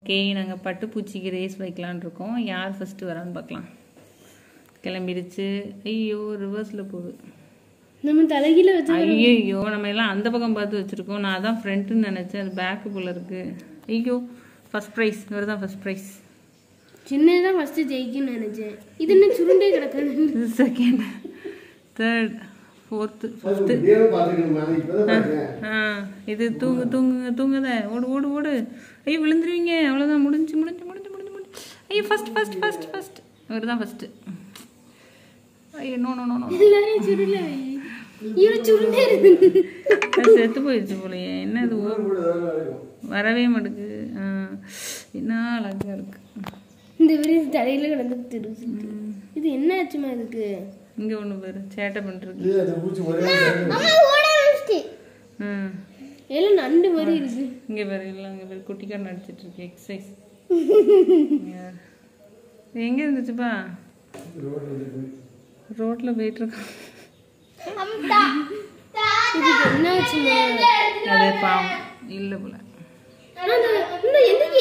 okay நாங்கள் பட்டுப்பூச்சிக்கு race வைக்கலான்னு இருக்கோம் யார் ஃபஸ்ட்டு வரான்னு பார்க்கலாம் கிளம்பிடுச்சு ஐயோ ரிவர்ஸில் போகுது நம்ம தலைகீழ வச்சு ஐயோ நம்ம எல்லாம் அந்த பக்கம் பார்த்து வச்சுருக்கோம் நான் அதான் ஃப்ரண்ட்டுன்னு நினச்சேன் அது பேக்கு போல இருக்கு ஐயோ ஃபஸ்ட் ப்ரைஸ் இவர் தான் ஃபஸ்ட் ப்ரைஸ் சின்னதான் ஃபர்ஸ்ட் ஜெயிக்கும்னு நினைச்சேன் இது என்ன சுருண்டே கிடக்குது இது செகண்ட் தேர்ட் ஃபோர்த்து ஃபிஃப்த்து நேரம் பார்த்துக்கணும் இப்பதான் பார்த்தேன் ஆ இது தூங்கு தூங்குங்க தூங்குத ஓடு ஓடு ஓடு ஐயோ விழுந்துருவீங்க அவ்வளோதான் முடிஞ்சு முடிஞ்சு முடிஞ்சு முடிஞ்சு முடிஞ்சு ஐயோ ஃபஸ்ட் ஃபஸ்ட் ஃபஸ்ட் ஃபஸ்ட் இவர் தான் ஃபஸ்ட்டு ஐயோ நோ நோ நோ நோ எல்லாரையும் சுருள வை இவரு சுருண்டே இருக்கு செத்து போயிடுச்சு போலயே என்ன இது ஓ- கூட இதெல்லாம் இருக்கும் வரவே மாட்டுக்கு ஆ, என்ன அழகா இருக்கு இந்த இவரு தலையில கிடந்து திருச்சு இது என்ன ஆச்சுமா இதுக்கு இங்கே ஒன்று பேர் சேட்டை பண்ணுறது இது அந்த பூச்சி ஒரே ம் எல்லாம் நண்டு மாதிரி இருக்கு இங்கே பேர் இல்லை இங்கே பேர் குட்டிக்காரன் நடிச்சிட்டு இருக்கு எக்ஸசைஸ் எங்கே இருந்துச்சுப்பா ரோட்ல வந்து போய் ரோட்டில் போயிட்டு இருக்கோம் இதுக்கு என்ன ஆச்சுமா அது பாவம் இல்லை போல இந்த எந்த